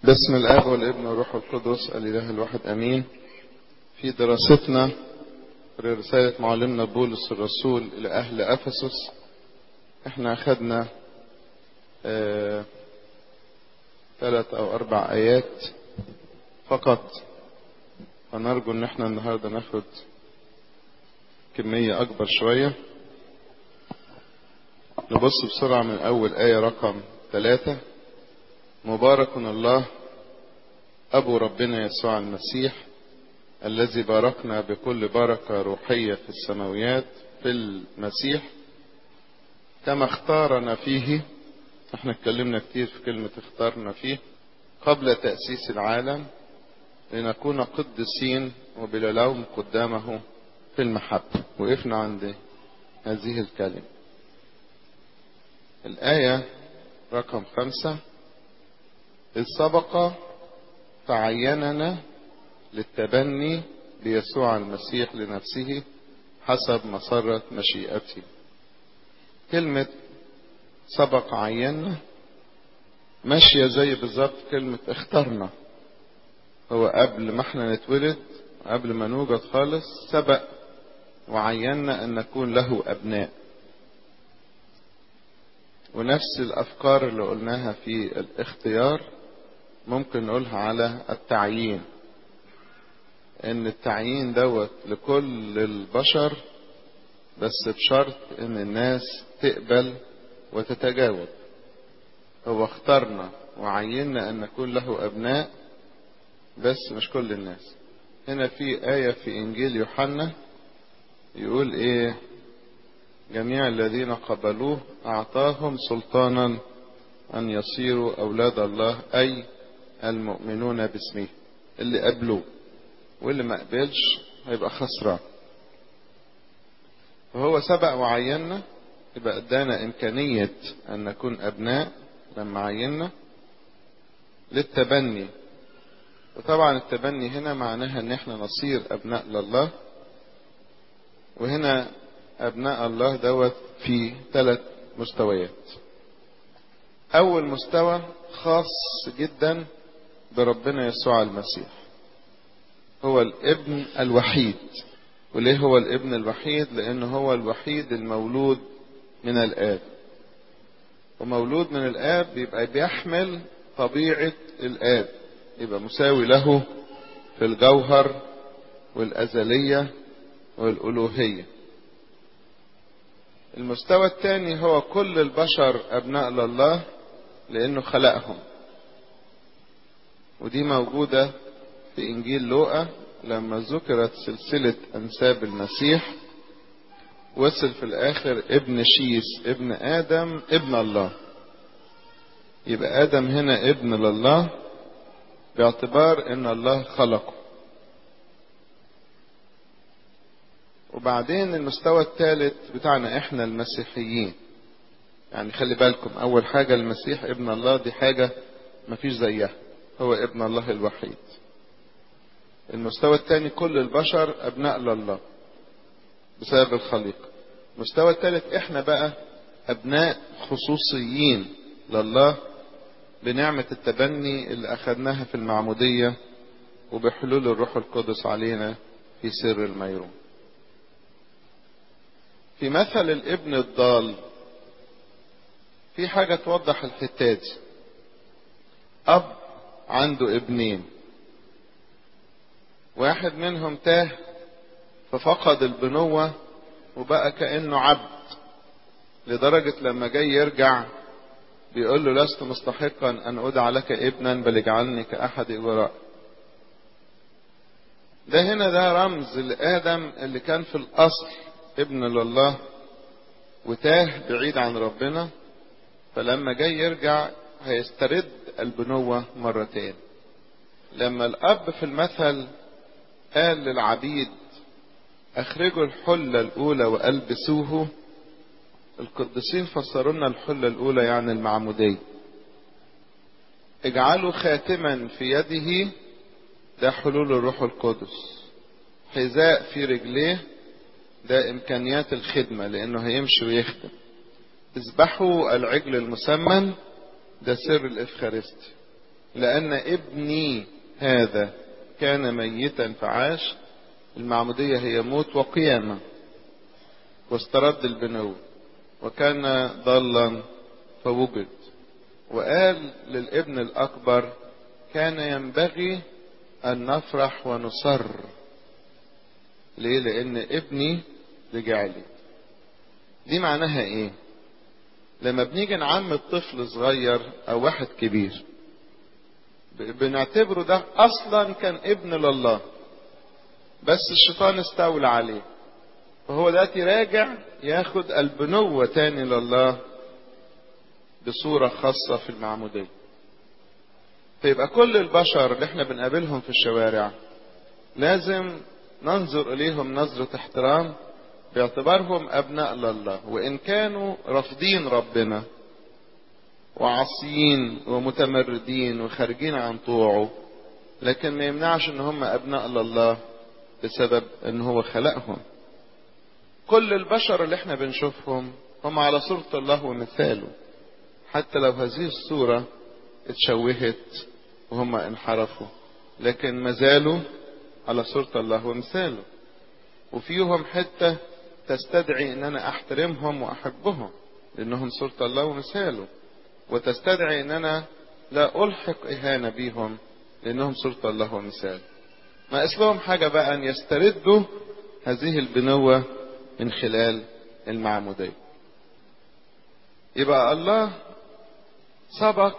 باسم الاب والابن والروح القدس الاله الواحد امين في دراستنا رسالة معلمنا بولس الرسول الى اهل افسس احنا اخدنا اه ثلاث او اربع ايات فقط فنرجو ان احنا النهاردة ناخد كمية اكبر شوية نبص بسرعة من اول اية رقم ثلاثة مبارك الله أبو ربنا يسوع المسيح الذي باركنا بكل بركة روحية في السماويات في المسيح كما اختارنا فيه احنا اتكلمنا كتير في كلمة اختارنا فيه قبل تأسيس العالم لنكون قدسين وبلا لوم قدامه في المحبة وقفنا عند هذه الكلمة الآية رقم خمسة إذ سبق فعيننا للتبني بيسوع المسيح لنفسه حسب مسرة مشيئته كلمة سبق عيننا ماشية زي بالظبط كلمة اخترنا هو قبل ما احنا نتولد قبل ما نوجد خالص سبق وعيننا ان نكون له ابناء ونفس الافكار اللي قلناها في الاختيار ممكن نقولها على التعيين ان التعيين دوت لكل البشر بس بشرط ان الناس تقبل وتتجاوب هو اخترنا وعيننا ان نكون له ابناء بس مش كل الناس هنا في آية في انجيل يوحنا يقول ايه جميع الذين قبلوه اعطاهم سلطانا ان يصيروا اولاد الله اي المؤمنون باسمه اللي قبلوه واللي ما قبلش هيبقى خسران فهو سبق وعيننا يبقى ادانا امكانية ان نكون ابناء لما عيننا للتبني وطبعا التبني هنا معناها ان احنا نصير ابناء لله وهنا ابناء الله دوت في ثلاث مستويات اول مستوى خاص جدا بربنا يسوع المسيح هو الابن الوحيد وليه هو الابن الوحيد لانه هو الوحيد المولود من الاب ومولود من الاب يبقى بيحمل طبيعة الاب يبقى مساوي له في الجوهر والازلية والالوهية المستوى الثاني هو كل البشر ابناء لله لانه خلقهم ودي موجودة في انجيل لوقا لما ذكرت سلسلة انساب المسيح وصل في الاخر ابن شيس ابن ادم ابن الله يبقى ادم هنا ابن لله باعتبار ان الله خلقه وبعدين المستوى الثالث بتاعنا احنا المسيحيين يعني خلي بالكم اول حاجة المسيح ابن الله دي حاجة مفيش زيها هو ابن الله الوحيد المستوى الثاني كل البشر ابناء لله بسبب الخليقة المستوى الثالث احنا بقى ابناء خصوصيين لله بنعمة التبني اللي اخذناها في المعمودية وبحلول الروح القدس علينا في سر الميرون في مثل الابن الضال في حاجة توضح الحتة دي اب عنده ابنين واحد منهم تاه ففقد البنوة وبقى كأنه عبد لدرجة لما جاي يرجع بيقول له لست مستحقا أن أدعى لك ابنا بل اجعلني كأحد إبراء ده هنا ده رمز لآدم اللي كان في الأصل ابن لله وتاه بعيد عن ربنا فلما جاي يرجع هيسترد البنوة مرتين لما الأب في المثل قال للعبيد أخرجوا الحلة الأولى وألبسوه القديسين فسروا لنا الحلة الأولى يعني المعمودية اجعلوا خاتما في يده ده حلول الروح القدس حذاء في رجليه ده إمكانيات الخدمة لأنه هيمشي ويخدم اذبحوا العجل المسمن ده سر الإفخارستي لأن ابني هذا كان ميتا فعاش المعمودية هي موت وقيامة واسترد البنو وكان ضلا فوجد وقال للابن الأكبر كان ينبغي أن نفرح ونصر ليه لأن ابني رجع لي دي معناها ايه لما بنيجي نعمد طفل صغير او واحد كبير بنعتبره ده اصلا كان ابن لله بس الشيطان استولى عليه فهو دلوقتي راجع ياخد البنوة تاني لله بصورة خاصة في المعمودية فيبقى كل البشر اللي احنا بنقابلهم في الشوارع لازم ننظر اليهم نظرة احترام باعتبارهم ابناء لله وان كانوا رافضين ربنا وعاصيين ومتمردين وخارجين عن طوعه لكن ما يمنعش ان هم ابناء لله بسبب ان هو خلقهم كل البشر اللي احنا بنشوفهم هم على صورة الله ومثاله حتى لو هذه الصورة اتشوهت وهم انحرفوا لكن ما زالوا على صورة الله ومثاله وفيهم حتة تستدعي ان انا احترمهم واحبهم لانهم صورة الله ومثاله وتستدعي ان انا لا الحق اهانة بيهم لانهم صورة الله ومثاله ناقص لهم حاجة بقى ان يستردوا هذه البنوة من خلال المعمودية يبقى الله سبق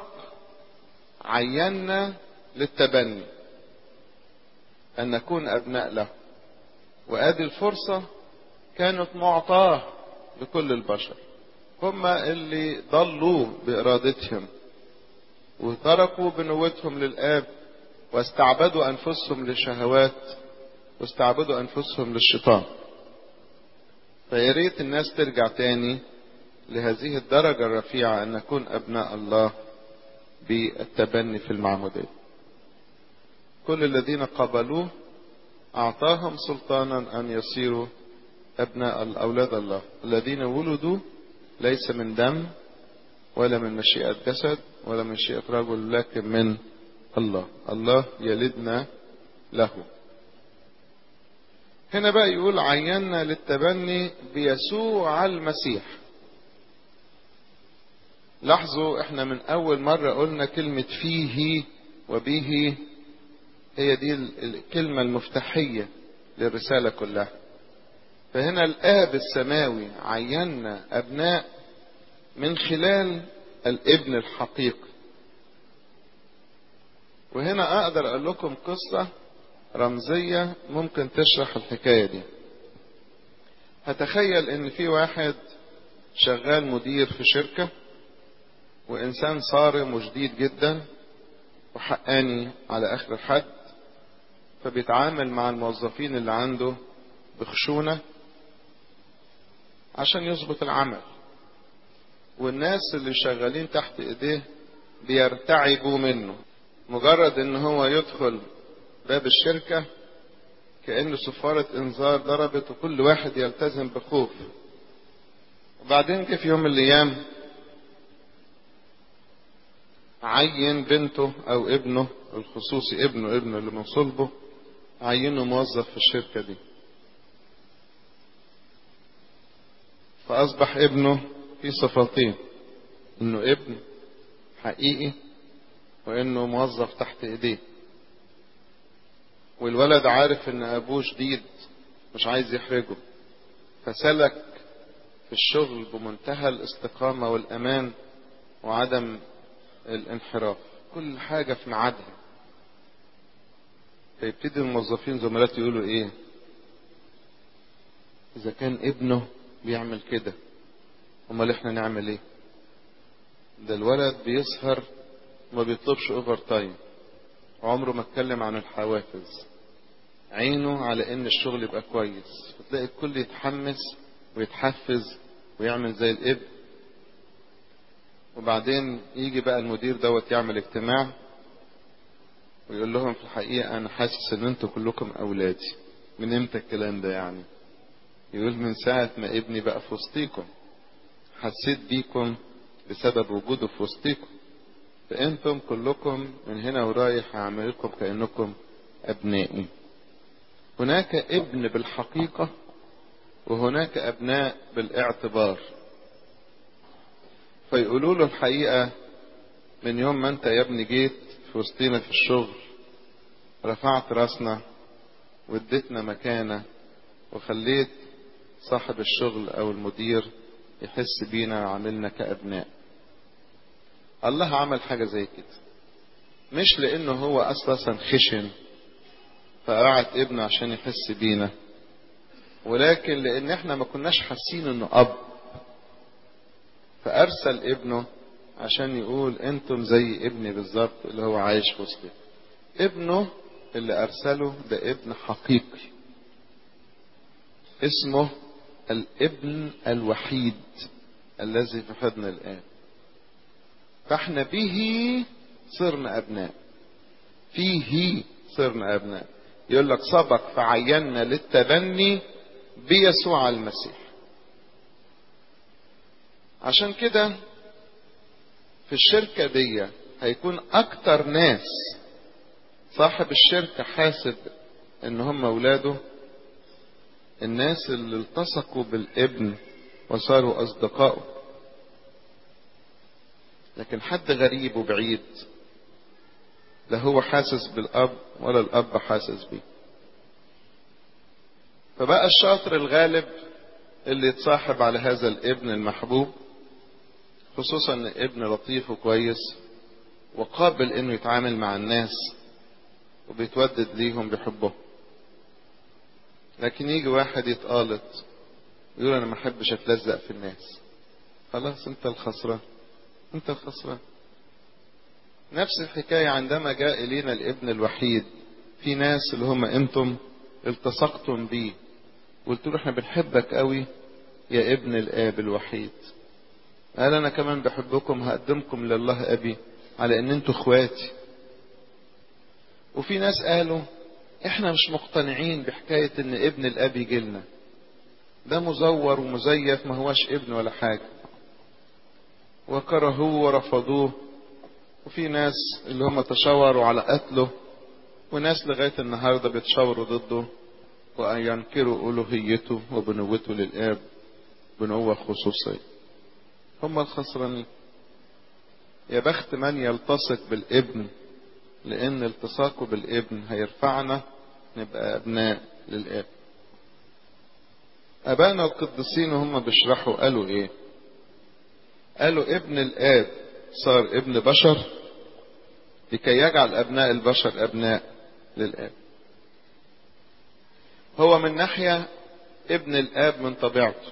عينا للتبني ان نكون ابناء له وادي الفرصة كانت معطاة لكل البشر هم اللي ضلوا بارادتهم وتركوا بنوتهم للاب واستعبدوا انفسهم للشهوات واستعبدوا انفسهم للشيطان فيا ريت الناس ترجع تاني لهذه الدرجة الرفيعة أن نكون أبناء الله بالتبني في المعمودية كل الذين قبلوه أعطاهم سلطانا أن يصيروا أبناء أولاد الله الذين ولدوا ليس من دم ولا من مشيئة جسد ولا من مشيئة رجل لكن من الله الله يلدنا له هنا بقى يقول عينا للتبني بيسوع المسيح لاحظوا احنا من اول مرة قلنا كلمة فيه وبه هي دي الكلمة المفتاحية للرسالة كلها فهنا الاب السماوي عينا ابناء من خلال الابن الحقيقي وهنا اقدر اقول لكم قصة رمزية ممكن تشرح الحكاية دي هتخيل ان في واحد شغال مدير في شركة وانسان صارم وشديد جدا وحقاني على اخر الحد فبيتعامل مع الموظفين اللي عنده بخشونة عشان يظبط العمل والناس اللي شغالين تحت ايديه بيرتعبوا منه مجرد ان هو يدخل باب الشركة كأن صفارة انذار ضربت وكل واحد يلتزم بخوف وبعدين جه في يوم من الايام عين بنته او ابنه الخصوصي ابنه ابنه اللي من صلبه عينه موظف في الشركة دي فاصبح ابنه في صفتين انه ابن حقيقي وانه موظف تحت ايديه والولد عارف ان ابوه شديد مش عايز يحرجه فسلك في الشغل بمنتهى الاستقامة والامان وعدم الانحراف كل حاجة في ميعادها فيبتدي الموظفين زملاته يقولوا ايه اذا كان ابنه بيعمل كده امال احنا نعمل ايه ده الولد بيسهر وما بيطلبش اوفر تايم عمره ما اتكلم عن الحوافز عينه على ان الشغل يبقى كويس فتلاقي الكل يتحمس ويتحفز ويعمل زي الابن وبعدين يجي بقى المدير دوت يعمل اجتماع ويقول لهم في الحقيقة انا حاسس ان انتوا كلكم اولادي من امتى الكلام ده يعني يقول من ساعة ما ابني بقى في وسطيكم حسيت بيكم بسبب وجوده في وسطيكم فانتم كلكم من هنا ورايح هعملكم كانكم ابنائي هناك ابن بالحقيقه وهناك ابناء بالاعتبار فيقولوا له الحقيقه من يوم ما انت يا ابني جيت في وسطينا في الشغل رفعت راسنا واديتنا مكانه وخليت صاحب الشغل او المدير يحس بينا وعاملنا كابناء الله عمل حاجة زي كده مش لانه هو اساسا خشن فقعد ابنه عشان يحس بينا ولكن لان احنا ما كناش حاسين انه اب فارسل ابنه عشان يقول انتم زي ابني بالظبط اللي هو عايش في وسطي ابنه اللي ارسله ده ابن حقيقي اسمه الابن الوحيد الذي في حضن الآب فاحنا به صرنا أبناء فيه صرنا أبناء يقول لك سبق فعينا للتبني بيسوع المسيح عشان كده في الشركة دي هيكون أكتر ناس صاحب الشركة حاسب إن هم أولاده الناس اللي التصقوا بالابن وصاروا أصدقائه لكن حد غريب وبعيد لا هو حاسس بالأب ولا الأب حاسس بيه فبقى الشاطر الغالب اللي يتصاحب على هذا الابن المحبوب خصوصا ان ابن لطيف وكويس وقابل انه يتعامل مع الناس وبيتودد ليهم بحبهم لكن يجي واحد يتقالط يقول انا ما احبش اتلزق في الناس خلاص انت الخسران انت الخسران نفس الحكاية عندما جاء إلينا الابن الوحيد في ناس اللي هم انتم التصقتم بيه قلت له احنا بنحبك قوي يا ابن الاب الوحيد قال انا كمان بحبكم هقدمكم لله ابي على ان انتوا اخواتي وفي ناس قالوا احنا مش مقتنعين بحكاية ان ابن الاب يجي لنا ده مزور ومزيف ما هواش ابن ولا حاجة وكرهوه ورفضوه وفي ناس اللي هم تشاوروا على قتله وناس لغاية النهاردة بيتشاوروا ضده وينكروا ألوهيته وبنوته للآب بنوة خصوصية هم الخسرانين يا بخت من يلتصق بالابن لأن التصاقه بالابن هيرفعنا نبقى أبناء للآب أبانا القديسين وهم بيشرحوا قالوا إيه قالوا ابن الآب صار ابن بشر لكي يجعل أبناء البشر أبناء للآب هو من ناحية ابن الآب من طبيعته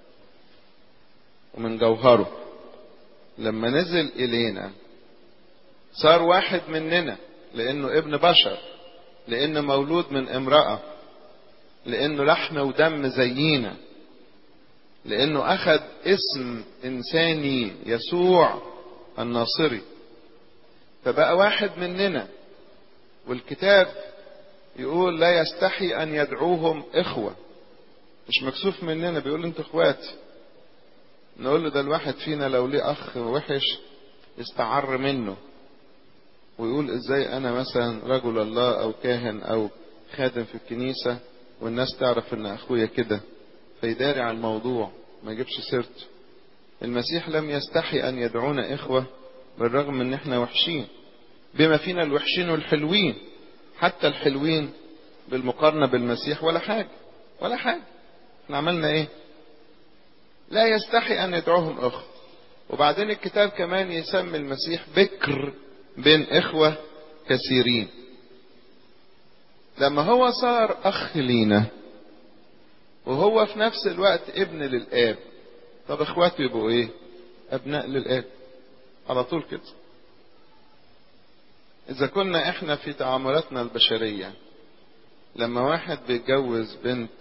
ومن جوهره لما نزل إلينا صار واحد مننا لأنه ابن بشر لأنه مولود من امرأة لأنه لحم ودم زينا لأنه أخذ اسم إنساني يسوع الناصري فبقى واحد مننا والكتاب يقول لا يستحي أن يدعوهم إخوة مش مكسوف مننا بيقول انتوا اخواتي نقول له ده الواحد فينا لو ليه أخ وحش يستعر منه ويقول ازاي انا مثلا رجل الله او كاهن او خادم في الكنيسة والناس تعرف ان اخويا كده فيداري على الموضوع ما يجيبش سيرته المسيح لم يستحي ان يدعونا اخوة بالرغم من ان احنا وحشين بما فينا الوحشين والحلوين حتى الحلوين بالمقارنة بالمسيح ولا حاجة ولا حاجة احنا عملنا ايه لا يستحي ان يدعوهم اخوة وبعدين الكتاب كمان يسمي المسيح بكر بين اخوة كثيرين لما هو صار اخ لينا وهو في نفس الوقت ابن للاب طب اخواته يبقوا ايه ابناء للاب على طول كده اذا كنا احنا في تعاملاتنا البشرية لما واحد بيتجوز بنت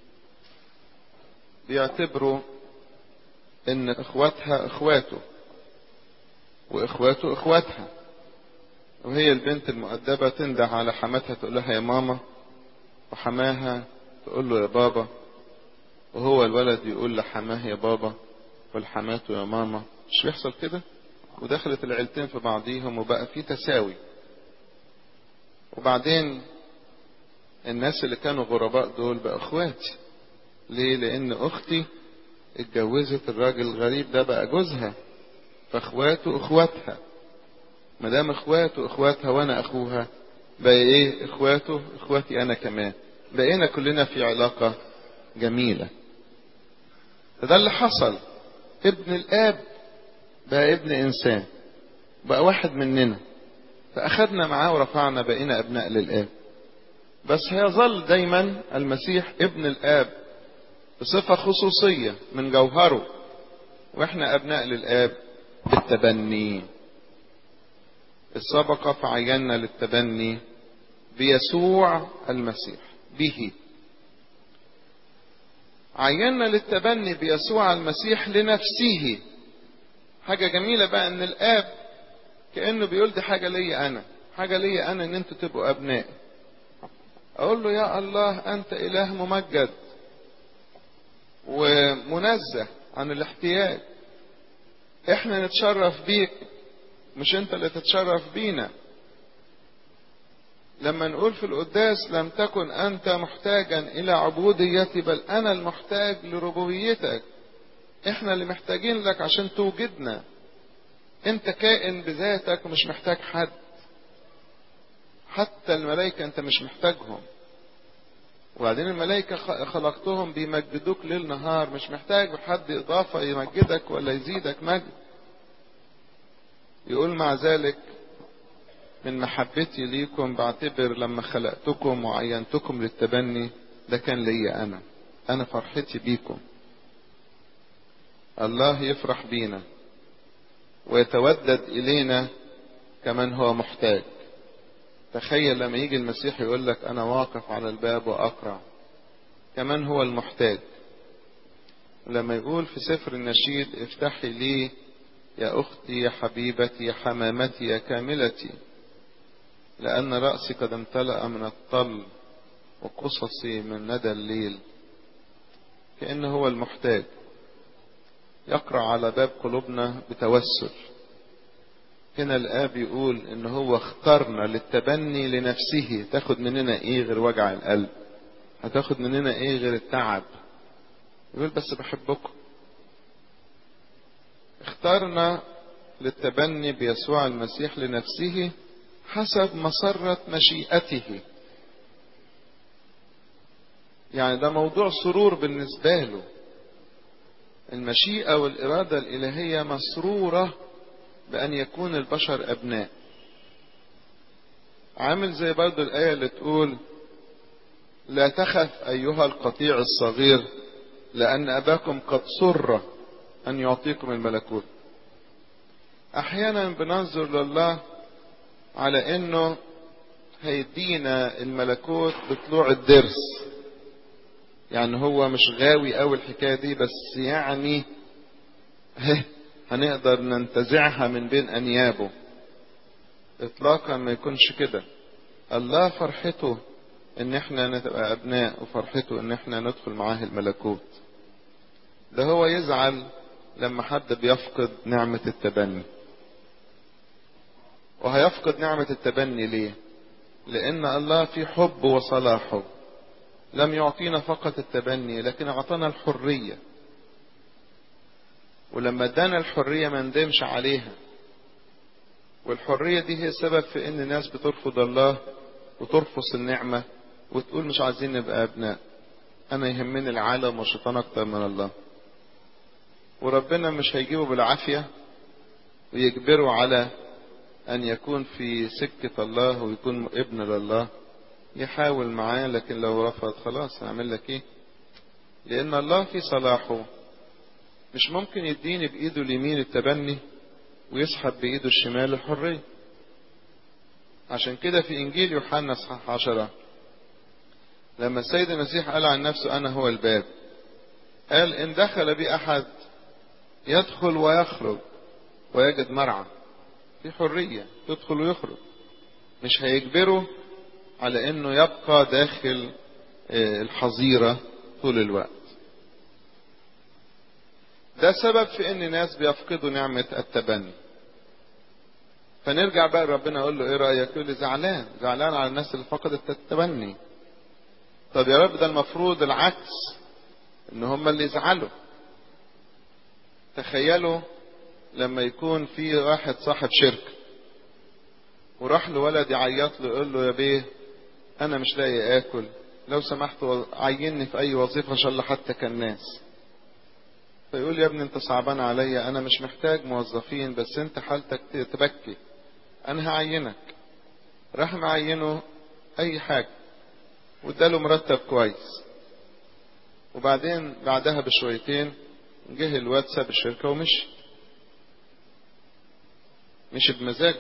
بيعتبروا ان اخواتها اخواته واخواته اخواتها وهي البنت المؤدبة تنده على حماتها تقول لها يا ماما وحماها تقول له يا بابا وهو الولد يقول لحماه يا بابا والحماته يا ماما مش بيحصل كده ودخلت العيلتين في بعضيهم وبقى في تساوي وبعدين الناس اللي كانوا غرباء دول بقى اخواتي ليه لان اختي اتجوزت الراجل الغريب ده بقى جوزها فاخواته اخواتها ما دام اخواته اخواتها وانا اخوها بقى ايه اخواته اخواتي انا كمان بقينا كلنا في علاقة جميلة فده اللي حصل ابن الاب بقى ابن انسان بقى واحد مننا فاخدنا معاه ورفعنا بقينا ابناء للاب بس هيظل دايما المسيح ابن الاب بصفة خصوصية من جوهره واحنا ابناء للاب بالتبني السبق فعينا للتبني بيسوع المسيح به عينا للتبني بيسوع المسيح لنفسه حاجة جميلة بقى ان الاب كأنه بيقول دي حاجة ليا انا حاجة ليا انا ان انتوا تبقوا ابناء اقول له يا الله انت اله ممجد ومنزه عن الاحتياج احنا نتشرف بيك مش انت اللي تتشرف بينا لما نقول في القداس لم تكن انت محتاجا الى عبوديتي بل انا المحتاج لربوبيتك احنا اللي محتاجين لك عشان توجدنا انت كائن بذاتك ومش محتاج حد حتى الملائكة انت مش محتاجهم وبعدين الملائكة خلقتهم بيمجدوك ليل نهار مش محتاج حد إضافة يمجدك ولا يزيدك مجد يقول مع ذلك من محبتي ليكم بعتبر لما خلقتكم وعينتكم للتبني ده كان ليا أنا أنا فرحتي بيكم الله يفرح بينا ويتودد إلينا كمن هو محتاج تخيل لما يجي المسيح يقول لك أنا واقف على الباب وأقرع كمان هو المحتاج لما يقول في سفر النشيد افتحي لي يا أختي يا حبيبتي يا حمامتي يا كاملتي لأن رأسي قد امتلأ من الطل وقصصي من ندى الليل كأنه هو المحتاج يقرأ على باب قلوبنا بتوسل هنا الآب يقول إن هو اختارنا للتبني لنفسه تاخد مننا إيه غير وجع القلب هتاخد مننا إيه غير التعب يقول بس بحبكم اختارنا للتبني بيسوع المسيح لنفسه حسب مسرة مشيئته يعني ده موضوع سرور بالنسبة له المشيئة والإرادة الإلهية مسرورة بأن يكون البشر أبناء عامل زي برضو الآية اللي تقول لا تخف أيها القطيع الصغير لأن أباكم قد سر أن يعطيكم الملكوت أحيانا بننظر لله على أنه هيدينا الملكوت بطلوع الدرس يعني هو مش غاوي أوي الحكاية دي بس يعني هنقدر ننتزعها من بين أنيابه إطلاقا ما يكونش كده الله فرحته ان احنا نبقى ابناء وفرحته ان احنا ندخل معاه الملكوت ده هو يزعل لما حد بيفقد نعمة التبني وهيفقد نعمة التبني ليه لان الله في حب وصلاحه لم يعطينا فقط التبني لكن اعطانا الحرية ولما ادانا الحرية ما ندمش عليها والحرية دي هي السبب في ان الناس بترفض الله وترفض النعمة وتقول مش عايزين نبقى ابناء انا يهمني العالم والشيطان اكتر من الله وربنا مش هيجيبه بالعافية ويجبره على ان يكون في سكة الله ويكون ابن لله يحاول معاه لكن لو رفض خلاص هعمل لك ايه لان الله في صلاحه مش ممكن يديني بايده اليمين التبني ويسحب بايده الشمال الحرية عشان كده في انجيل يوحنا اصحاح عشرة لما السيد المسيح قال عن نفسه انا هو الباب قال ان دخل بي احد يدخل ويخرج ويجد مرعى في حرية يدخل ويخرج مش هيجبره على انه يبقى داخل الحظيرة طول الوقت ده سبب في ان ناس بيفقدوا نعمة التبني فنرجع بقى ربنا يقول له ايه رايك يقول لي زعلان زعلان على الناس اللي فقدت التبني طب يا رب ده المفروض العكس ان هم اللي يزعلوا تخيلوا لما يكون في واحد صاحب شركة وراح له ولد يعيط له يقول له يا بيه انا مش لاقي اكل لو سمحت عيني في اي وظيفة عشان حتى كالناس فيقول يا ابني انت صعبان عليا انا مش محتاج موظفين بس انت حالتك تبكي انا هعينك راح معينه اي حاجة واداله مرتب كويس وبعدين بعدها بشويتين جه الواد ساب الشركة ومشي مشي بمزاجه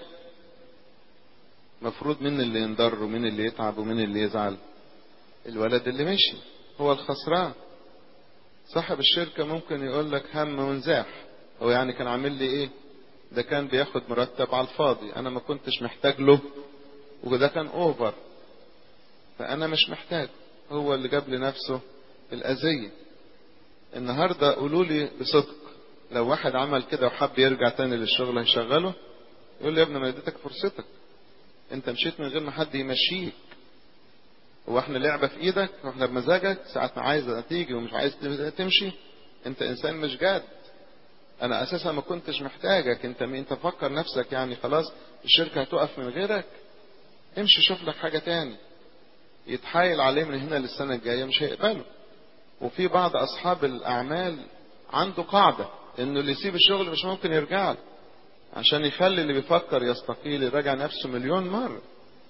مفروض مين اللي ينضر ومين اللي يتعب ومين اللي يزعل الولد اللي مشي هو الخسران صاحب الشركة ممكن يقول لك هم ونزاح هو يعني كان عامل لي ايه ده كان بياخد مرتب على الفاضي انا ما كنتش محتاج له وده كان اوفر فانا مش محتاج هو اللي جاب لنفسه الاذية النهاردة قولوا لي بصدق لو واحد عمل كده وحب يرجع تاني للشغل هيشغله يقول لي يا ابني ما اديتك فرصتك انت مشيت من غير ما حد يمشيك هو احنا لعبة في ايدك واحنا بمزاجك ساعة ما عايز تيجي ومش عايز تمشي انت انسان مش جاد انا اساسا ما كنتش محتاجك انت مين انت فكر نفسك يعني خلاص الشركة هتقف من غيرك امشي شوف لك حاجة تاني يتحايل عليه من هنا للسنة الجاية مش هيقبله وفي بعض اصحاب الاعمال عنده قاعدة انه اللي يسيب الشغل مش ممكن يرجع له عشان يخلي اللي بيفكر يستقيل يراجع نفسه مليون مرة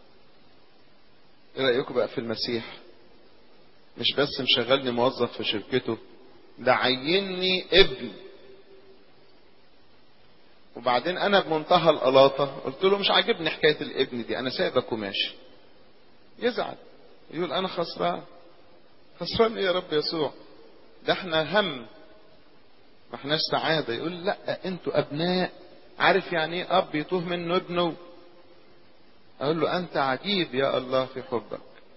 ايه رأيكم بقى في المسيح مش بس مشغلني موظف في شركته ده عيني ابن وبعدين انا بمنتهى القلاطة قلت له مش عاجبني حكاية الابن دي انا سايبك وماشي يزعل يقول انا خسران خسران ايه يا رب يسوع ده احنا هم ما احناش سعادة يقول لا انتوا ابناء عارف يعني ايه اب يتوه منه ابنه اقول له انت عجيب يا الله في حبك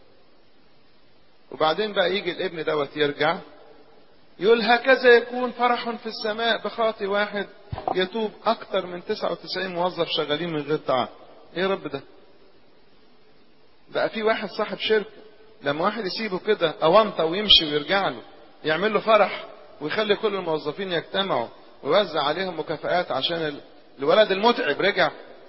وبعدين بقى يجي الابن دوت يرجع يقول هكذا يكون فرح في السماء بخاطي واحد يتوب اكتر من 99 موظف شغالين من غير تعب ايه يا رب ده بقى في واحد صاحب شركة لما واحد يسيبه كده اوانطه ويمشي ويرجع له يعمل له فرح ويخلي كل الموظفين يجتمعوا ويوزع عليهم مكافآت عشان الولد المتعب رجع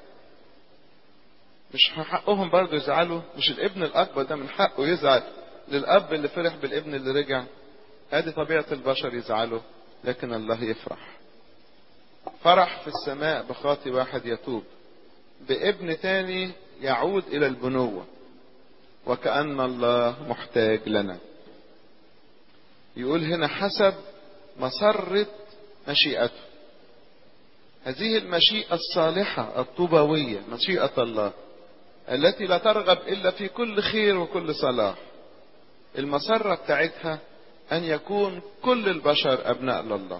مش حقهم برضه يزعلوا مش الابن الاكبر ده من حقه يزعل للاب اللي فرح بالابن اللي رجع ادي طبيعة البشر يزعلوا لكن الله يفرح فرح في السماء بخاطي واحد يتوب بابن تاني يعود الى البنوة وكأن الله محتاج لنا يقول هنا حسب مسرة مشيئته هذه المشيئة الصالحة الطوبوية مشيئة الله التي لا ترغب إلا في كل خير وكل صلاح المسرة بتاعتها أن يكون كل البشر أبناء لله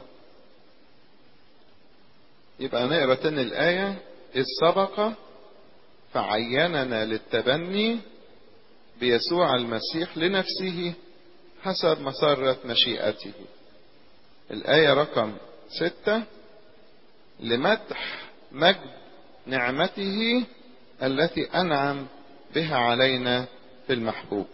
يبقى نقرا تاني الآية إذ سبق فعيننا للتبني بيسوع المسيح لنفسه حسب مسرة مشيئته الآية رقم ستة لمدح مجد نعمته التي أنعم بها علينا في المحبوب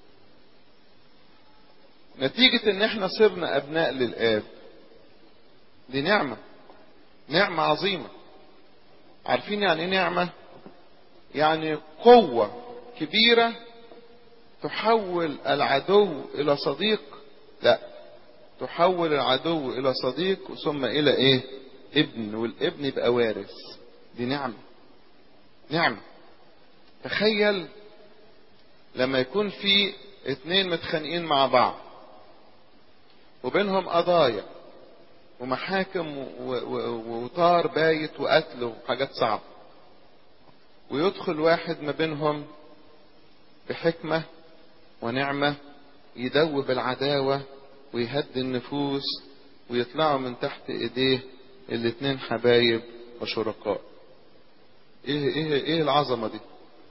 نتيجة ان احنا صرنا ابناء للآب دي نعمة نعمة عظيمة عارفين يعني ايه نعمة يعني قوة كبيرة تحول العدو الى صديق لا تحول العدو الى صديق ثم الى ايه ابن والابن يبقى وارث دي نعمة نعمة تخيل لما يكون في اتنين متخانقين مع بعض وبينهم قضايا ومحاكم وطار بايت وقتل وحاجات صعبة ويدخل واحد ما بينهم بحكمة ونعمة يدوب العداوة ويهدي النفوس ويطلعوا من تحت ايديه الاتنين حبايب وشركاء ايه ايه ايه العظمة دي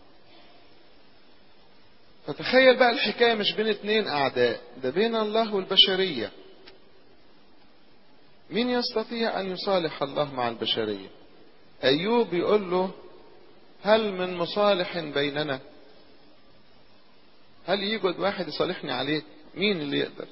فتخيل بقى الحكاية مش بين اتنين اعداء ده بين الله والبشرية مين يستطيع ان يصالح الله مع البشرية ايوب يقول له هل من مصالح بيننا هل يوجد واحد يصالحني عليك مين اللي يقدر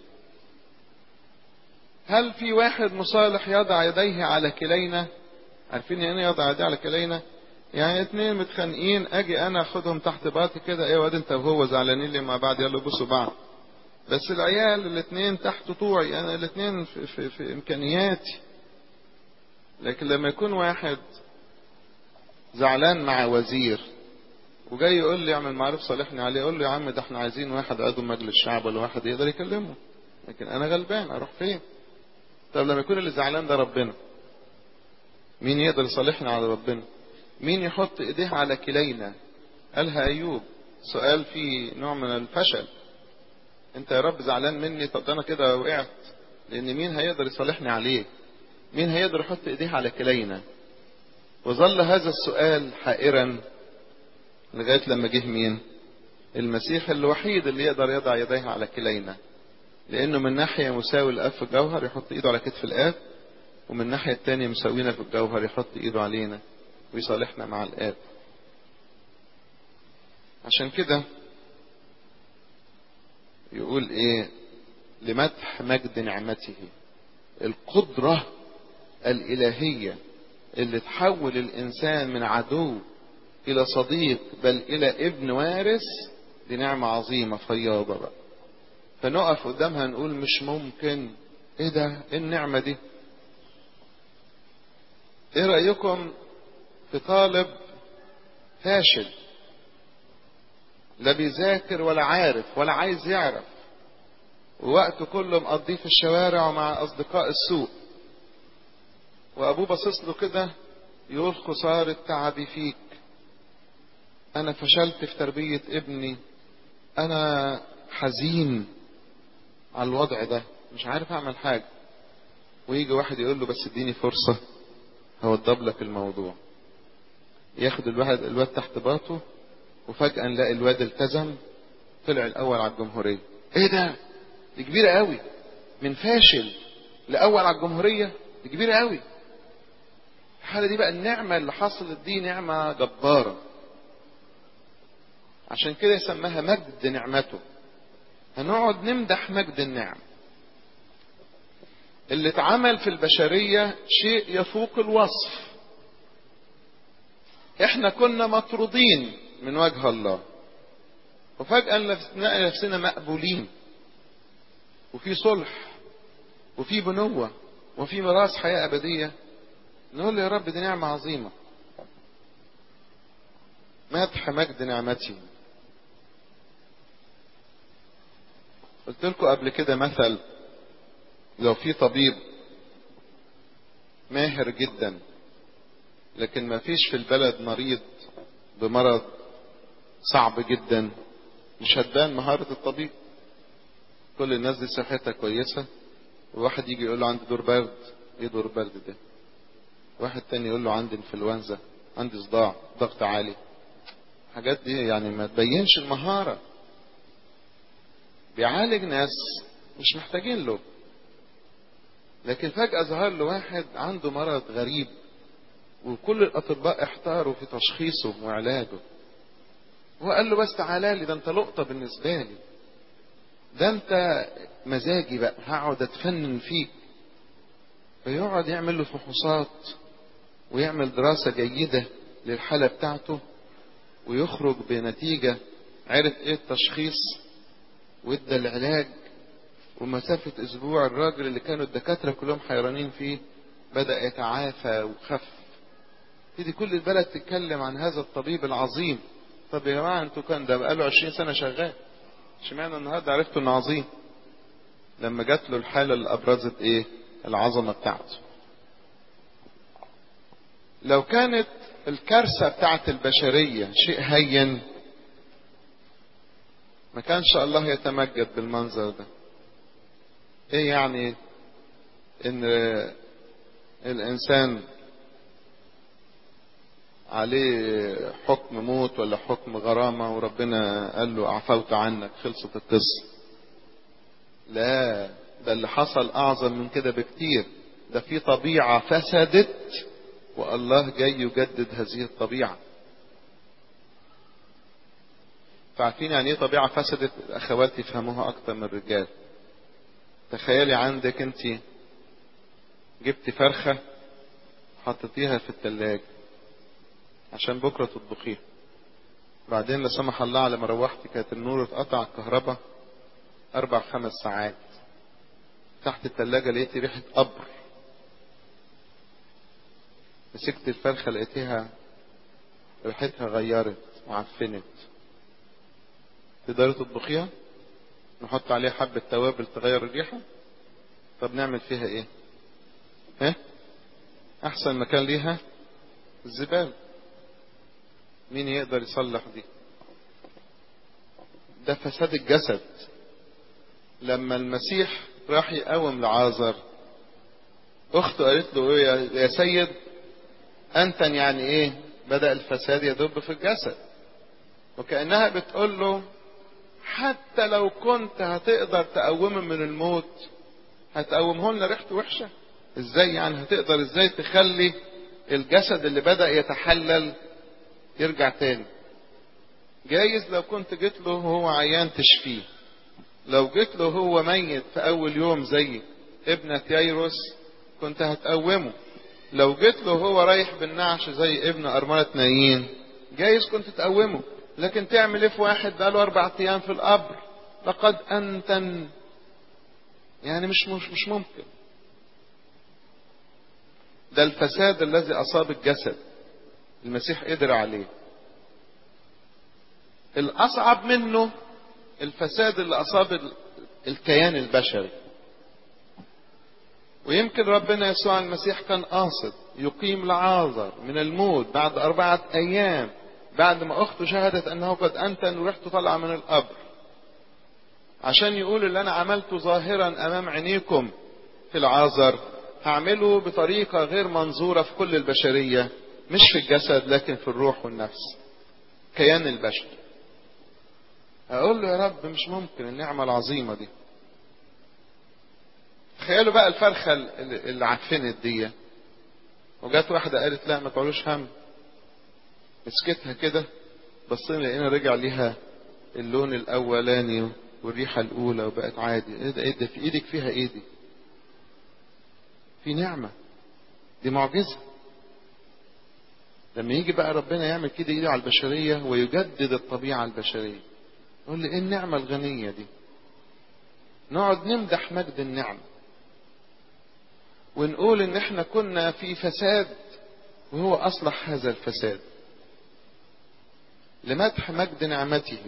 هل في واحد مصالح يضع يديه على كلينا عارفين يعني يضع يديه على كلينا يعني اتنين متخانقين اجي انا اخدهم تحت باطي كده ايه واد انت وهو زعلانين ليه مع بعض يلا بوسوا بعض بس العيال الاتنين تحت طوعي انا الاتنين في, في, في امكانياتي لكن لما يكون واحد زعلان مع وزير وجاي يقول لي اعمل معروف صالحني عليه اقول له يا عم ده احنا عايزين واحد عضو مجلس الشعب ولا واحد يقدر يكلمه لكن انا غلبان اروح فين طب لما يكون اللي زعلان ده ربنا مين يقدر يصالحنا على ربنا مين يحط ايديه على كلينا قالها ايوب سؤال فيه نوع من الفشل انت يا رب زعلان مني طب انا كده وقعت لان مين هيقدر يصالحني عليه مين هيقدر يحط ايديه على كلينا وظل هذا السؤال حائرا لغاية لما جه مين المسيح الوحيد اللي يقدر يضع يديه على كلينا لانه من ناحية مساوي الاب في الجوهر يحط ايده على كتف الاب ومن الناحية التانية مساوينا في الجوهر يحط ايده علينا ويصالحنا مع الاب عشان كده يقول ايه لمدح مجد نعمته القدرة الالهية اللي تحول الانسان من عدو الى صديق بل الى ابن وارث دي نعمة عظيمة فياضة بقى فنقف قدامها نقول مش ممكن ايه ده ايه النعمة دي ايه رأيكم في طالب فاشل لا بيذاكر ولا عارف ولا عايز يعرف ووقته كله مقضيه في الشوارع ومع اصدقاء السوق وابوه باصص له كده يقول خسارة تعبي فيك انا فشلت في تربية ابني انا حزين على الوضع ده مش عارف اعمل حاجة ويجي واحد يقول له بس اديني فرصة هوضب لك الموضوع ياخد الواحد الواد تحت باطه وفجأة نلاقي الواد التزم طلع الاول على الجمهورية ايه ده دي كبيرة قوي من فاشل لاول على الجمهورية دي كبيرة قوي الحالة دي بقى النعمة اللي حصلت دي نعمة جبارة عشان كده يسمها مجد نعمته هنقعد نمدح مجد النعم اللي اتعمل في البشرية شيء يفوق الوصف احنا كنا مطرودين من وجه الله وفجأة لقينا نفسنا مقبولين وفي صلح وفي بنوة وفي ميراث حياة أبدية نقول له يا رب دي نعمة عظيمة مدح مجد نعمتي قلت لكم قبل كده مثل لو في طبيب ماهر جدا لكن ما فيش في البلد مريض بمرض صعب جدا مش هتبان مهارة الطبيب كل الناس دي صحتها كويسة وواحد يجي يقول له عندي دور برد ايه دور برد ده واحد تاني يقول له عندي انفلونزا عندي صداع ضغط عالي الحاجات دي يعني ما تبينش المهارة بيعالج ناس مش محتاجين له لكن فجأة ظهر له واحد عنده مرض غريب وكل الأطباء احتاروا في تشخيصه وعلاجه هو قال له بس تعالى لي ده انت لقطة بالنسبة لي ده انت مزاجي بقى هقعد اتفنن فيك فيقعد يعمل له فحوصات ويعمل دراسة جيدة للحالة بتاعته ويخرج بنتيجة عرف ايه التشخيص وادى العلاج ومسافة اسبوع الراجل اللي كانوا الدكاترة كلهم حيرانين فيه بدأ يتعافى وخف تيجي كل البلد تتكلم عن هذا الطبيب العظيم طب يا جماعة انتوا كان ده بقاله 20 سنة شغال اشمعنى النهارده عرفتوا انه عظيم لما جات له الحالة اللي ابرزت ايه العظمة بتاعته لو كانت الكارثة بتاعت البشرية شيء هين ما كانش الله يتمجد بالمنظر ده ايه يعني ان الانسان عليه حكم موت ولا حكم غرامة وربنا قال له عفوت عنك خلصت القصة لا ده اللي حصل اعظم من كده بكتير ده في طبيعة فسدت والله جاي يجدد هذه الطبيعة عارفين يعني ايه طبيعة فسدت الاخوات يفهموها اكتر من الرجال تخيلي عندك انت جبتي فرخة حطيتيها في التلاجة عشان بكرة تطبخيها بعدين لا سمح الله على ما روحتي كانت النور اتقطع الكهرباء اربع خمس ساعات تحت التلاجة لقيتي ريحة قبر مسكت الفرخة لقيتيها ريحتها غيرت وعفنت تقدري تطبخيها نحط عليها حبة توابل تغير الريحة طب نعمل فيها ايه ها احسن مكان ليها الزبالة مين يقدر يصلح دي ده فساد الجسد لما المسيح راح يقوم لعازر اخته قالت له ايه يا سيد انت يعني ايه بدأ الفساد يدب في الجسد وكأنها بتقول له حتى لو كنت هتقدر تقومه من الموت هتقومه لنا ريحته وحشة ازاي يعني هتقدر ازاي تخلي الجسد اللي بدأ يتحلل يرجع تاني جايز لو كنت جيت له وهو عيان تشفيه لو جيت له هو ميت في اول يوم زي ابنة ييروس كنت هتقومه لو جيت له هو رايح بالنعش زي ابن أرملة نايين جايز كنت تقومه لكن تعمل ايه في واحد بقاله اربع ايام في القبر لقد انتن يعني مش مش مش ممكن ده الفساد الذي اصاب الجسد المسيح قدر عليه الاصعب منه الفساد اللي اصاب الكيان البشري ويمكن ربنا يسوع المسيح كان قاصد يقيم لعازر من الموت بعد أربعة أيام بعد ما أخته شهدت أنه قد أنتن وريحته طالعة من القبر عشان يقول اللي أنا عملته ظاهرا أمام عينيكم في العازر هعمله بطريقة غير منظورة في كل البشرية مش في الجسد لكن في الروح والنفس كيان البشر أقول له يا رب مش ممكن النعمة العظيمة دي تخيلوا بقى الفرخة اللي عفنت دي وجات واحدة قالت لا ما تعلوش هم مسكتها كده بصينا لقينا رجع ليها اللون الاولاني والريحة الاولى وبقت عادي ايه ده ايه ده في ايدك فيها ايه دي في نعمة دي معجزة لما يجي بقى ربنا يعمل كده ايده على البشرية ويجدد الطبيعة البشرية يقول لي ايه النعمة الغنية دي نقعد نمدح مجد النعمة ونقول ان احنا كنا في فساد وهو اصلح هذا الفساد لمدح مجد نعمته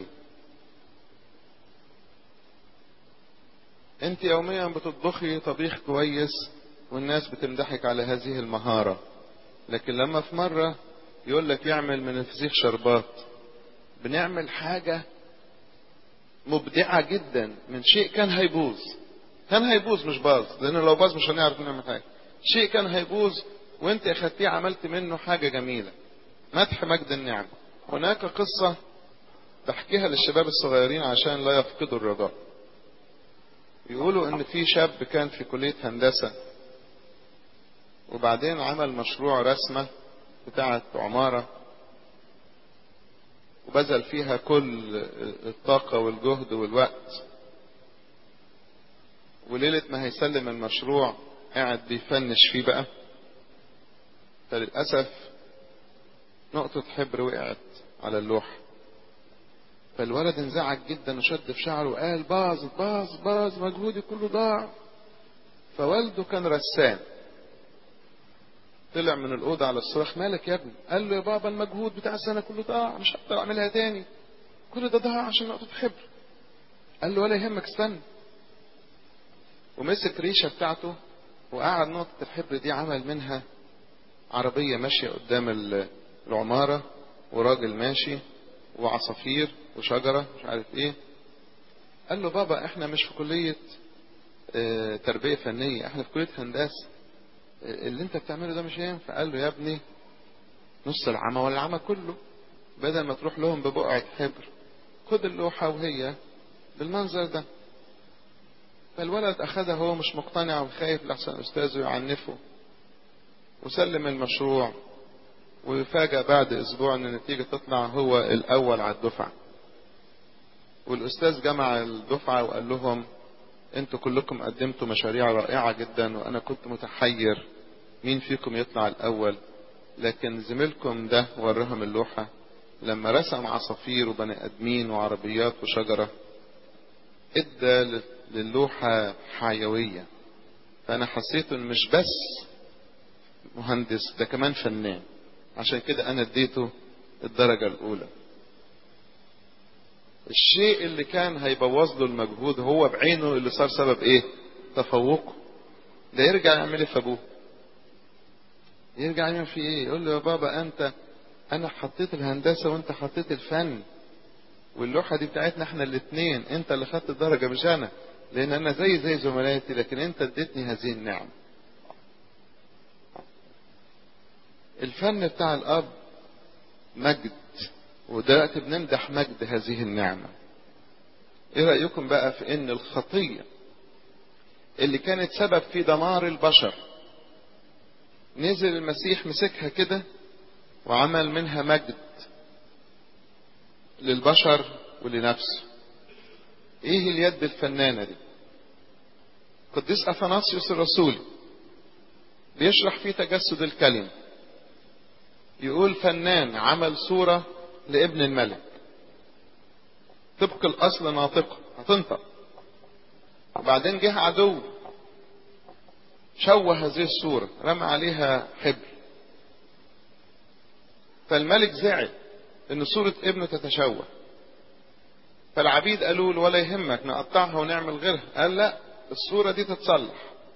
انت يوميا بتطبخي طبيخ كويس والناس بتمدحك على هذه المهارة لكن لما في مرة يقول لك يعمل من الفسيخ شربات بنعمل حاجة مبدعة جدا من شيء كان هيبوظ كان هيبوظ مش باظ لان لو باظ مش هنعرف نعمل حاجة شيء كان هيبوظ وانت اخدتيه عملت منه حاجة جميلة مدح مجد النعمة هناك قصة بحكيها للشباب الصغيرين عشان لا يفقدوا الرجاء يقولوا ان في شاب كان في كلية هندسة وبعدين عمل مشروع رسمة بتاعة عمارة وبذل فيها كل الطاقة والجهد والوقت وليلة ما هيسلم المشروع قاعد بيفنش فيه بقى فللأسف نقطة حبر وقعت على اللوح فالولد انزعج جدا وشد في شعره وقال باظ باظ باظ مجهودي كله ضاع فوالده كان رسام طلع من الأوضة على الصراخ مالك يا ابني قال له يا بابا المجهود بتاع السنة كله ضاع مش هقدر أعملها تاني كل ده ضاع عشان نقطة حبر قال له ولا يهمك استنى ومسك ريشة بتاعته وقعد نقطة الحبر دي عمل منها عربية ماشية قدام العمارة وراجل ماشي وعصافير وشجرة مش عارف ايه قال له بابا احنا مش في كلية اه تربية فنية احنا في كلية هندسة اه اللي انت بتعمله ده مش ينفع قال له يا ابني نص العمى ولا العمى كله بدل ما تروح لهم ببقعة حبر خد اللوحة وهي بالمنظر ده فالولد أخدها هو مش مقتنع وخايف لحسن أستاذه يعنفه وسلم المشروع ويفاجأ بعد أسبوع أن النتيجة تطلع هو الأول على الدفعة والاستاذ جمع الدفعة وقال لهم انتوا كلكم قدمتوا مشاريع رائعة جدا وانا كنت متحير مين فيكم يطلع الاول لكن زميلكم ده وراهم اللوحة لما رسم عصافير وبني ادمين وعربيات وشجرة ادى للوحة حيوية فانا حسيت ان مش بس مهندس ده كمان فنان عشان كده انا اديته الدرجة الاولى الشيء اللي كان هيبوظ له المجهود هو بعينه اللي صار سبب ايه تفوقه ده يرجع يعمل ايه في ابوه يرجع يعمل فيه ايه يقول له يا بابا انت انا حطيت الهندسة وانت حطيت الفن واللوحة دي بتاعتنا احنا الاثنين انت اللي خدت الدرجة مش انا لان انا زي زي زملائي لكن انت اديتني هذه النعم الفن بتاع الاب مجد ودلوقتي بنمدح مجد هذه النعمة ايه رأيكم بقى في ان الخطية اللي كانت سبب في دمار البشر نزل المسيح مسكها كده وعمل منها مجد للبشر ولنفسه ايه اليد الفنانة دي قديس اثناسيوس الرسولي بيشرح في تجسد الكلمة يقول فنان عمل صورة لابن الملك طبق الاصل ناطقة هتنطق وبعدين جه عدو شوه هذه الصورة رمى عليها حبر فالملك زعل ان صورة ابنه تتشوه فالعبيد قالوا له ولا يهمك نقطعها ونعمل غيرها قال لا الصورة دي تتصلح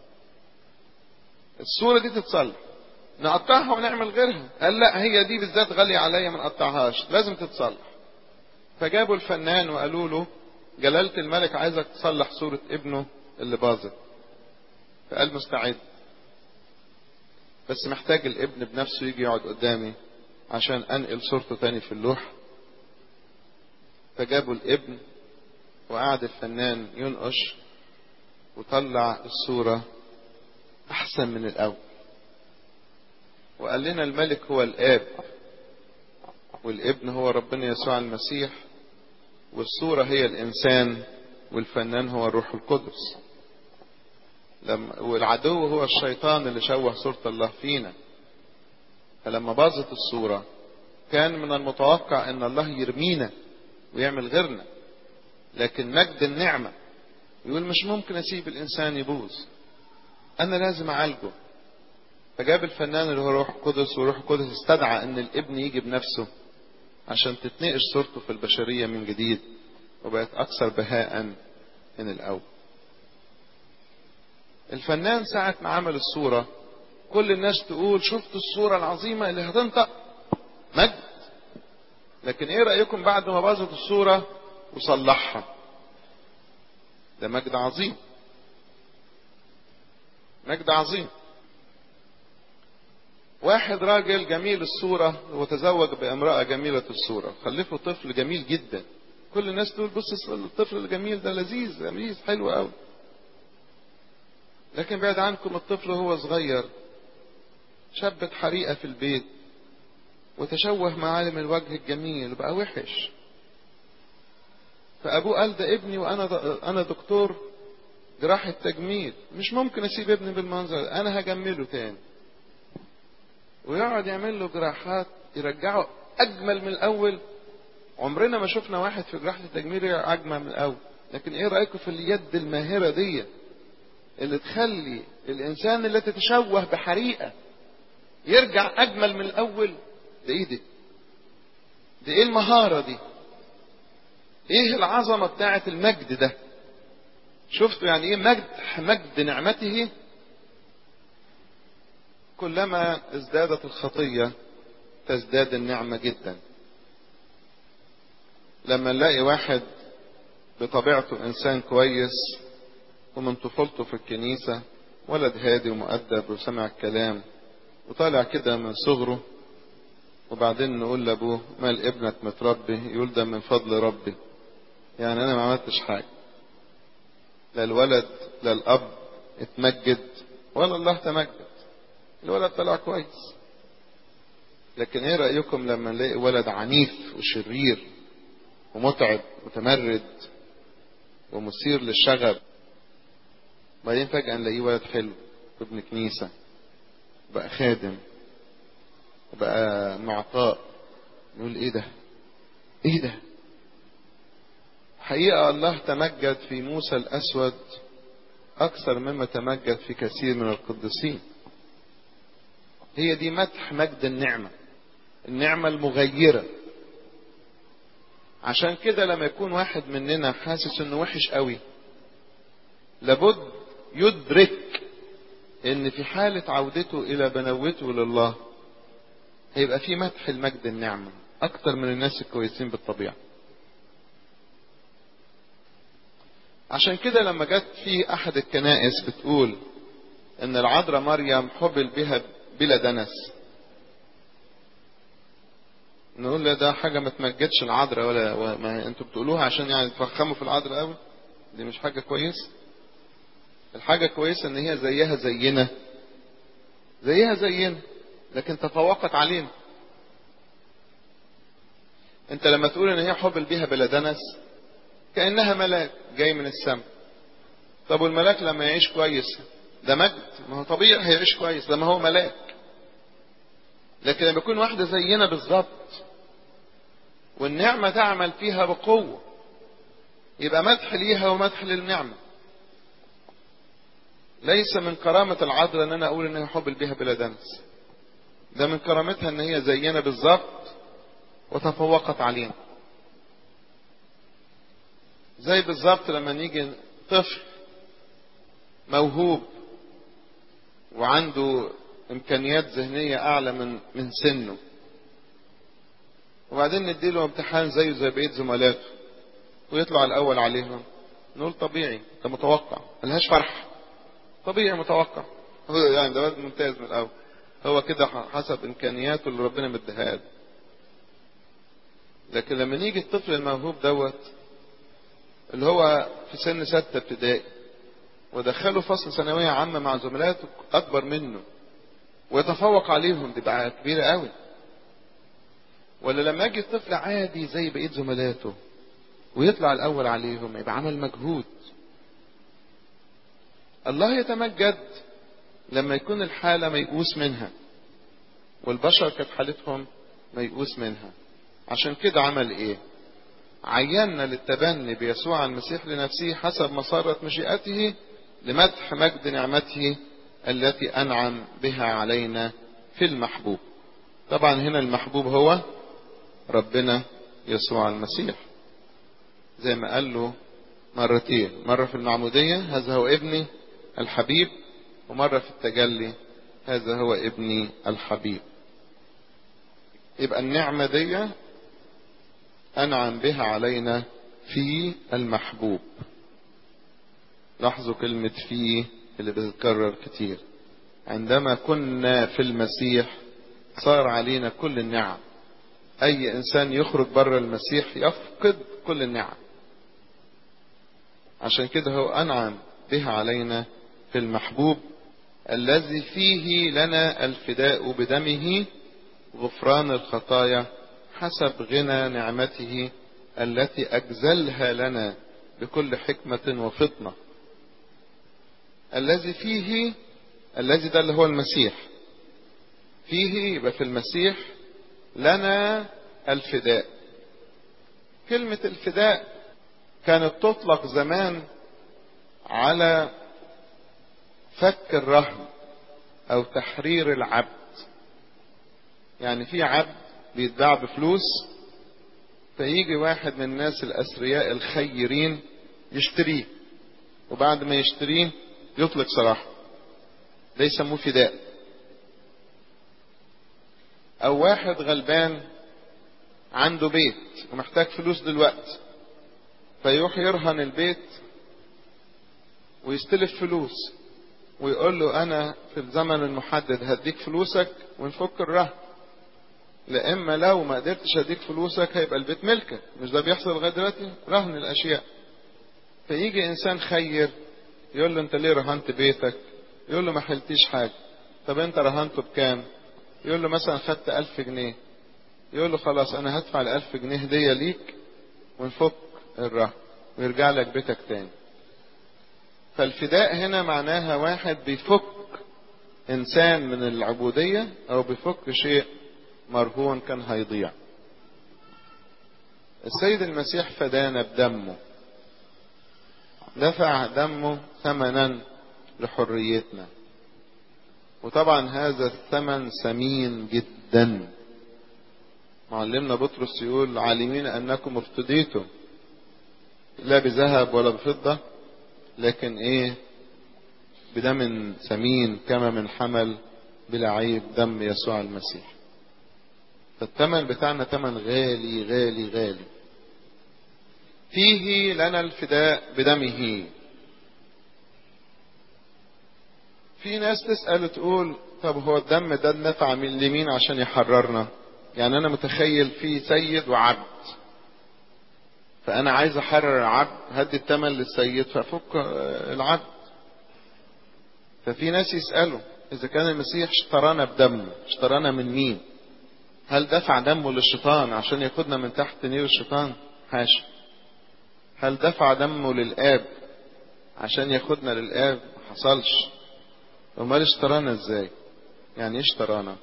الصورة دي تتصلح نقطعها ونعمل غيرها قال لا هي دي بالذات غالية عليا ما نقطعهاش لازم تتصلح فجابوا الفنان وقالوا له جلالة الملك عايزك تصلح صورة ابنه اللي باظت فقال مستعد بس محتاج الابن بنفسه يجي يقعد قدامي عشان انقل صورته تاني في اللوح فجابوا الابن وقعد الفنان ينقش وطلع الصورة احسن من الاول وقال لنا الملك هو الاب والابن هو ربنا يسوع المسيح والصورة هي الانسان والفنان هو الروح القدس لما والعدو هو الشيطان اللي شوه صورة الله فينا فلما باظت الصورة كان من المتوقع ان الله يرمينا ويعمل غيرنا لكن مجد النعمة يقول مش ممكن اسيب الانسان يبوظ انا لازم اعالجه فجاب الفنان اللي هو روح القدس وروح القدس استدعى ان الابن يجي بنفسه عشان تتنقش صورته في البشرية من جديد وبقت اكثر بهاء من الاول الفنان ساعة ما عمل الصورة كل الناس تقول شفت الصورة العظيمة اللي هتنطق مجد لكن ايه رأيكم بعد ما باظت الصورة وصلحها ده مجد عظيم مجد عظيم واحد راجل جميل الصورة وتزوج بامرأة جميلة الصورة خلفه طفل جميل جدا كل الناس تقول بص الطفل الجميل ده لذيذ لذيذ حلو قوي لكن بعد عنكم الطفل هو صغير شبت حريقة في البيت وتشوه معالم الوجه الجميل وبقى وحش فأبوه قال ده ابني وأنا أنا دكتور جراحة تجميل مش ممكن أسيب ابني بالمنظر ده أنا هجمله تاني ويقعد يعمل له جراحات يرجعه أجمل من الأول عمرنا ما شفنا واحد في جراحة التجميل أجمل من الأول لكن إيه رأيكم في اليد الماهرة دي اللي تخلي الإنسان اللي تتشوه بحريقة يرجع أجمل من الأول ده إيه دي؟ ده إيه المهارة دي؟ إيه العظمة بتاعة المجد ده؟ شفتوا يعني إيه مجد مجد نعمته؟ كلما ازدادت الخطية تزداد النعمة جدا. لما نلاقي واحد بطبيعته إنسان كويس ومن طفولته في الكنيسة ولد هادي ومؤدب وسمع الكلام وطالع كده من صغره وبعدين نقول لابوه مال ابنك متربي يقول ده من فضل ربي يعني انا ما عملتش حاجة لا الولد لا الاب اتمجد ولا الله تمجد الولد طلع كويس لكن ايه رأيكم لما نلاقي ولد عنيف وشرير ومتعب متمرد ومثير للشغب بعدين فجأة نلاقيه ولد حلو ابن كنيسة بقى خادم وبقى معطاء نقول ايه ده ايه ده حقيقة الله تمجد في موسى الأسود أكثر مما تمجد في كثير من القديسين هي دي مدح مجد النعمة النعمة المغيرة عشان كده لما يكون واحد مننا حاسس انه وحش قوي لابد يدرك ان في حالة عودته الى بنوته لله هيبقى في مدح المجد النعمة اكتر من الناس الكويسين بالطبيعة عشان كده لما جت في احد الكنائس بتقول ان العذراء مريم حبل بها بلا دنس نقول لا ده حاجة ما تمجدش العذراء ولا ما انتوا بتقولوها عشان يعني تفخموا في العذراء قوي دي مش حاجة كويسة الحاجة كويسة ان هي زيها زينا زيها زينا لكن تفوقت علينا انت لما تقول ان هي حبل بها بلا دنس كأنها ملاك جاي من السماء طب والملاك لما يعيش كويس ده مجد ما هو طبيعي هيعيش كويس لما هو ملاك لكن لما يكون واحدة زينا بالظبط والنعمة تعمل فيها بقوة يبقى مدح ليها ومدح للنعمة ليس من كرامة العذراء ان انا اقول ان هي حبل بها بلا دنس ده من كرامتها ان هي زينا بالظبط وتفوقت علينا زي بالظبط لما نيجي طفل موهوب وعنده امكانيات ذهنية اعلى من من سنه وبعدين نديله امتحان زيه زي بقية زملاته ويطلع الاول عليهم نقول طبيعي ده متوقع ملهاش فرح طبيعي متوقع هو يعني ده ممتاز من الاول هو كده حسب امكانياته اللي ربنا مديها له لكن لما نيجي الطفل الموهوب دوت اللي هو في سن ستة ابتدائي ودخله فصل ثانوية عامة مع زملاته أكبر منه ويتفوق عليهم دي بقى كبيرة قوي ولا لما يجي الطفل عادي زي بقية زملاته ويطلع الأول عليهم يبقى عمل مجهود الله يتمجد لما يكون الحالة ميؤوس منها والبشر كانت حالتهم ميؤوس منها عشان كده عمل ايه عينا للتبني بيسوع المسيح لنفسه حسب مسارة مشيئته لمدح مجد نعمته التي أنعم بها علينا في المحبوب طبعا هنا المحبوب هو ربنا يسوع المسيح زي ما قال له مرتين مرة في المعمودية هذا هو ابني الحبيب ومرة في التجلي هذا هو ابني الحبيب يبقى النعمة دي أنعم بها علينا في المحبوب لاحظوا كلمة في اللي بتتكرر كتير عندما كنا في المسيح صار علينا كل النعم أي إنسان يخرج بره المسيح يفقد كل النعم عشان كده هو أنعم بها علينا في المحبوب الذي فيه لنا الفداء بدمه غفران الخطايا حسب غنى نعمته التي أجزلها لنا بكل حكمة وفطنة الذي فيه الذي ده اللي هو المسيح فيه يبقى في المسيح لنا الفداء كلمة الفداء كانت تطلق زمان على فك الرهن او تحرير العبد يعني في عبد بيتباع بفلوس فيجي واحد من الناس الاثرياء الخيرين يشتريه وبعد ما يشتريه يطلق سراحه ده يسموه فداء او واحد غلبان عنده بيت ومحتاج فلوس دلوقتي فيروح يرهن البيت ويستلف فلوس ويقول له انا في الزمن المحدد هديك فلوسك ونفك الرهن لا اما لو ما قدرتش اديك فلوسك هيبقى البيت ملكك مش ده بيحصل لغايه دلوقتي رهن الاشياء فيجي انسان خير يقول له انت ليه رهنت بيتك يقول له ما حلتيش حاجه طب انت رهنته بكام يقول له مثلا خدت ألف جنيه يقول له خلاص انا هدفع الألف جنيه هدية ليك ونفك الرهن ويرجع لك بيتك تاني فالفداء هنا معناها واحد بيفك انسان من العبودية او بيفك شيء مرهون كان هيضيع السيد المسيح فدانا بدمه دفع دمه ثمنا لحريتنا وطبعا هذا الثمن ثمين جدا معلمنا بطرس يقول عالمين انكم افتديتم لا بذهب ولا بفضة لكن ايه بدم ثمين كما من حمل بلا عيب دم يسوع المسيح فالثمن بتاعنا ثمن غالي غالي غالي فيه لنا الفداء بدمه في ناس تسأل تقول طب هو الدم ده نفع من لمين عشان يحررنا يعني انا متخيل في سيد وعبد فانا عايز احرر العبد هدي الثمن للسيد فافك العبد ففي ناس يسألوا اذا كان المسيح اشترانا بدمه اشترانا من مين هل دفع دمه للشيطان عشان ياخدنا من تحت نير الشيطان حاشا هل دفع دمه للآب عشان ياخدنا للآب ما حصلش امال اشترانا ازاي يعني ايه اشترانا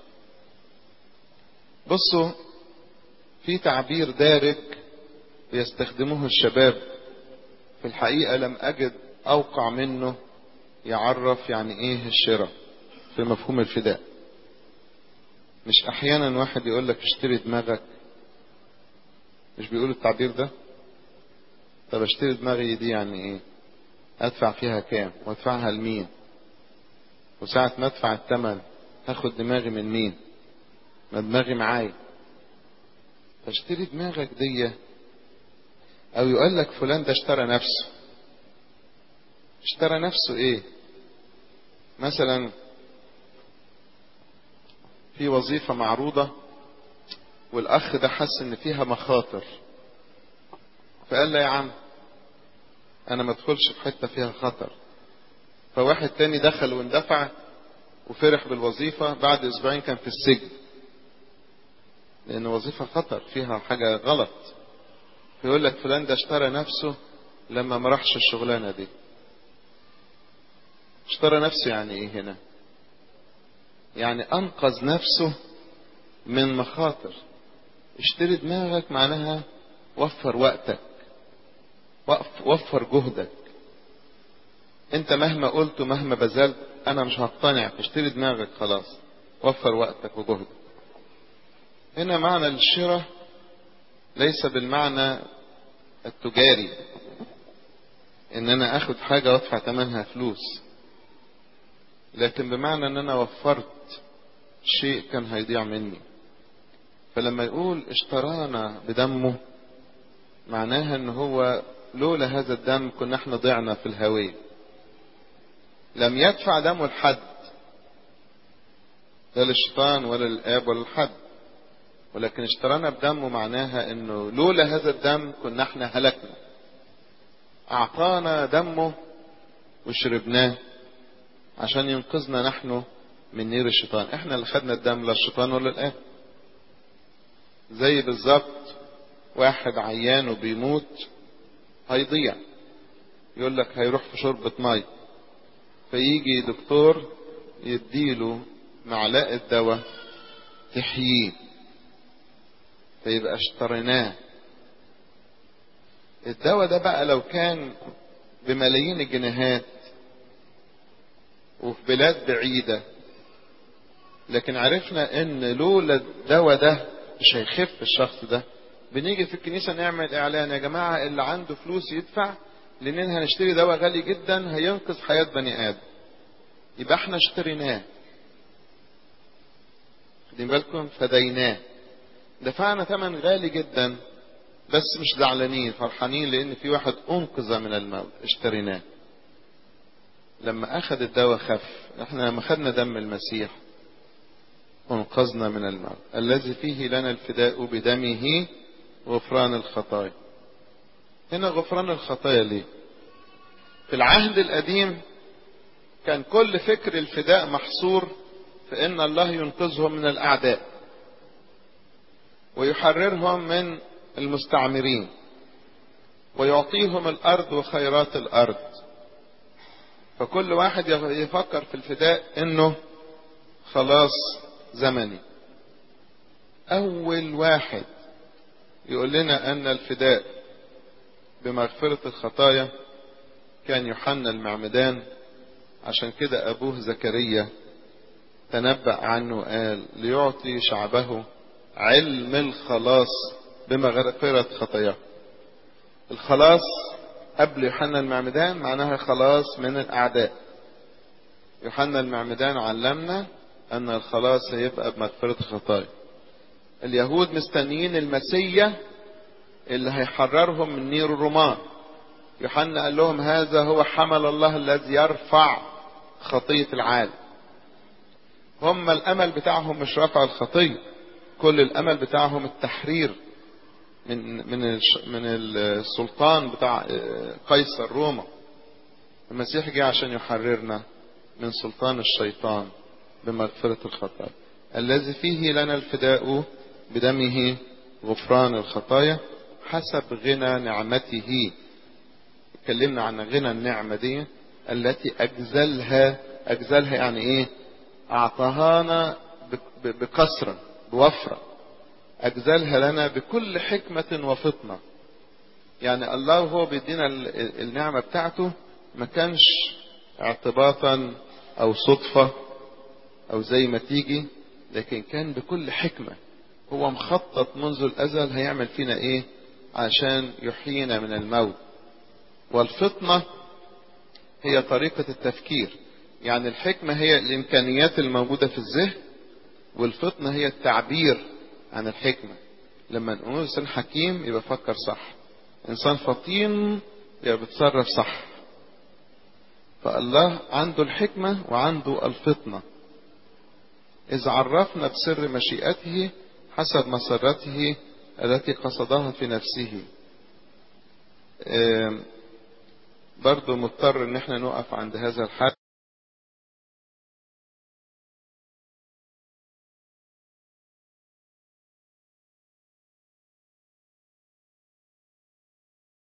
بصوا في تعبير دارج بيستخدموه الشباب في الحقيقة لم أجد أوقع منه يعرف يعني إيه الشراء في مفهوم الفداء مش أحيانا واحد يقول لك اشتري دماغك مش بيقول التعبير ده طب اشتري دماغي دي يعني ايه ادفع فيها كام وادفعها لمين وساعة ما ادفع الثمن هاخد دماغي من مين ما دماغي معايا فاشتري دماغك دي او يقول لك فلان ده اشترى نفسه اشترى نفسه ايه مثلا في وظيفة معروضة والاخ ده حس ان فيها مخاطر فقال لا يا عم انا ما ادخلش في حته فيها خطر فواحد تاني دخل واندفع وفرح بالوظيفه بعد اسبوعين كان في السجن لان وظيفه خطر فيها حاجه غلط فيقول لك فلان ده اشترى نفسه لما ما راحش الشغلانه دي اشترى نفسه يعني ايه هنا يعني انقذ نفسه من مخاطر اشتري دماغك معناها وفر وقتك وفر جهدك انت مهما قلت ومهما بذلت انا مش هقتنع اشتري دماغك خلاص وفر وقتك وجهدك هنا معنى الشراء ليس بالمعنى التجاري ان انا اخد حاجة وادفع ثمنها فلوس لكن بمعنى ان انا وفرت شيء كان هيضيع مني فلما يقول اشترانا بدمه معناها ان هو لولا هذا الدم كنا احنا ضعنا في الهوية لم يدفع دمه لحد لا للشيطان ولا للآب ولا لحد ولكن اشترانا بدمه معناها انه لولا هذا الدم كنا احنا هلكنا اعطانا دمه وشربناه عشان ينقذنا نحن من نير الشيطان احنا اللي خدنا الدم لا الشيطان ولا الآب زي بالظبط واحد عيان وبيموت هيضيع يقول لك هيروح في شربة مي فيجي دكتور يديله معلقة دواء تحييه فيبقى اشتريناه الدواء ده بقى لو كان بملايين الجنيهات وفي بلاد بعيدة لكن عرفنا ان لولا الدواء ده مش هيخف الشخص ده بنيجي في الكنيسة نعمل اعلان يا جماعة اللي عنده فلوس يدفع لاننا هنشتري دواء غالي جدا هينقذ حياة بني ادم يبقى احنا اشتريناه خدين بالكم فديناه دفعنا ثمن غالي جدا بس مش زعلانين فرحانين لان في واحد انقذ من الموت اشتريناه لما اخذ الدواء خف احنا لما خدنا دم المسيح انقذنا من الموت الذي فيه لنا الفداء بدمه غفران الخطايا هنا غفران الخطايا ليه في العهد القديم كان كل فكر الفداء محصور في ان الله ينقذهم من الاعداء ويحررهم من المستعمرين ويعطيهم الأرض وخيرات الأرض فكل واحد يفكر في الفداء انه خلاص زمني اول واحد يقول لنا ان الفداء بمغفرة الخطايا كان يوحنا المعمدان عشان كده ابوه زكريا تنبأ عنه قال ليعطي شعبه علم الخلاص بمغفرة خطاياه الخلاص قبل يوحنا المعمدان معناها خلاص من الأعداء يوحنا المعمدان علمنا أن الخلاص هيبقى بمغفرة الخطايا اليهود مستنيين المسيا اللي هيحررهم من نير الرومان يوحنا قال لهم هذا هو حمل الله الذي يرفع خطية العالم هم الأمل بتاعهم مش رفع الخطية كل الأمل بتاعهم التحرير من من من السلطان بتاع قيصر روما المسيح جه عشان يحررنا من سلطان الشيطان بمغفرة الخطايا الذي فيه لنا الفداء بدمه غفران الخطايا حسب غنى نعمته اتكلمنا عن غنى النعمة دي التي أجزلها أجزلها يعني إيه أعطاهانا بكثرة بوفرة أجزلها لنا بكل حكمة وفطنة يعني الله هو بيدينا النعمة بتاعته ما كانش اعتباطا أو صدفة أو زي ما تيجي لكن كان بكل حكمة هو مخطط منذ الأزل هيعمل فينا إيه عشان يحيينا من الموت والفطنة هي طريقة التفكير يعني الحكمة هي الإمكانيات الموجودة في الذهن والفطنة هي التعبير عن الحكمة لما نقول إنسان حكيم يبقى فكر صح إنسان فطين يبقى بيتصرف صح فالله عنده الحكمة وعنده الفطنة إذ عرفنا بسر مشيئته حسب مسرته التي قصدها في نفسه برضو مضطر ان احنا نقف عند هذا الحد